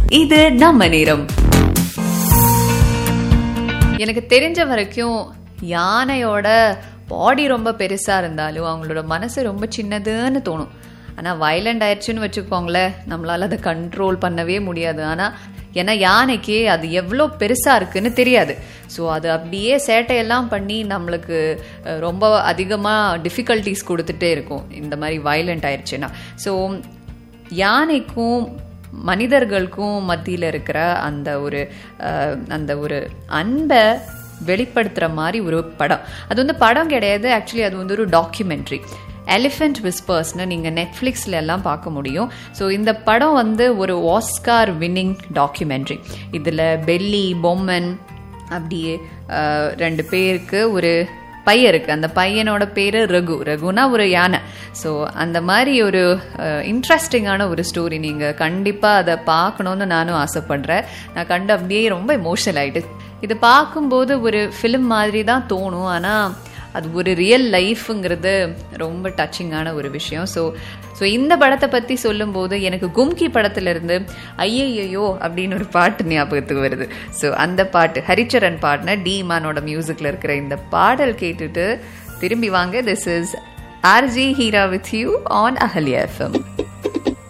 இது நம்ம நேரம் எனக்கு தெரிஞ்ச வரைக்கும் யானையோட பாடி ரொம்ப பெருசா இருந்தாலும் அவங்களோட மனசு ரொம்ப சின்னதுன்னு தோணும் ஆனா வயலண்ட் ஆயிடுச்சுன்னு வச்சுக்கோங்களேன் நம்மளால அதை கண்ட்ரோல் பண்ணவே முடியாது ஆனா ஏன்னா யானைக்கு அது எவ்வளோ பெருசா இருக்குன்னு தெரியாது ஸோ அது அப்படியே சேட்டையெல்லாம் பண்ணி நம்மளுக்கு அஹ், ரொம்ப அதிகமாக டிஃபிகல்ட்டிஸ் கொடுத்துட்டே இருக்கும் இந்த மாதிரி வயலண்ட் ஆயிடுச்சுன்னா ஸோ யானைக்கும் மனிதர்களுக்கும் மத்தியில் இருக்கிற அந்த ஒரு அஹ், அந்த ஒரு அன்பை வெளிப்படுத்துகிற மாதிரி ஒரு படம் அது வந்து படம் கிடையாது ஆக்சுவலி அது வந்து ஒரு டாக்குமெண்ட்ரி எலிஃபென்ட் விஸ்பர்ஸ்னு நீங்கள் நெட்ஃப்ளிக்ஸில் எல்லாம் பார்க்க முடியும் ஸோ இந்த படம் வந்து ஒரு ஆஸ்கார் வின்னிங் டாக்குமெண்ட்ரி இதில் பெல்லி பொம்மன் அப்படியே அஹ், ரெண்டு பேருக்கு ஒரு பையன் இருக்கு அந்த பையனோட பேரு ரகு ரகுனா ஒரு யானை ஸோ அந்த மாதிரி ஒரு இன்ட்ரெஸ்டிங்கான ஒரு ஸ்டோரி நீங்க கண்டிப்பா அதை பார்க்கணும்னு நானும் ஆசைப்படுறேன் நான் கண்டு அப்படியே ரொம்ப எமோஷனல் ஆயிட்டு இது பார்க்கும்போது ஒரு ஃபிலிம் மாதிரி தான் தோணும் ஆனா அது ஒரு ரியல் லைஃப்ங்கிறது ரொம்ப டச்சிங்கான ஒரு விஷயம் ஸோ ஸோ இந்த படத்தை பற்றி சொல்லும்போது எனக்கு கும்கி படத்திலிருந்து ஐயையோ அப்படின்னு ஒரு பாட்டு ஞாபகத்துக்கு வருது ஸோ அந்த பாட்டு ஹரிச்சரன் பாடின டி மானோட மியூசிக்கில் இருக்கிற இந்த பாடல் கேட்டுட்டு திரும்பி வாங்க this is R J Heera with you on Ahalya FM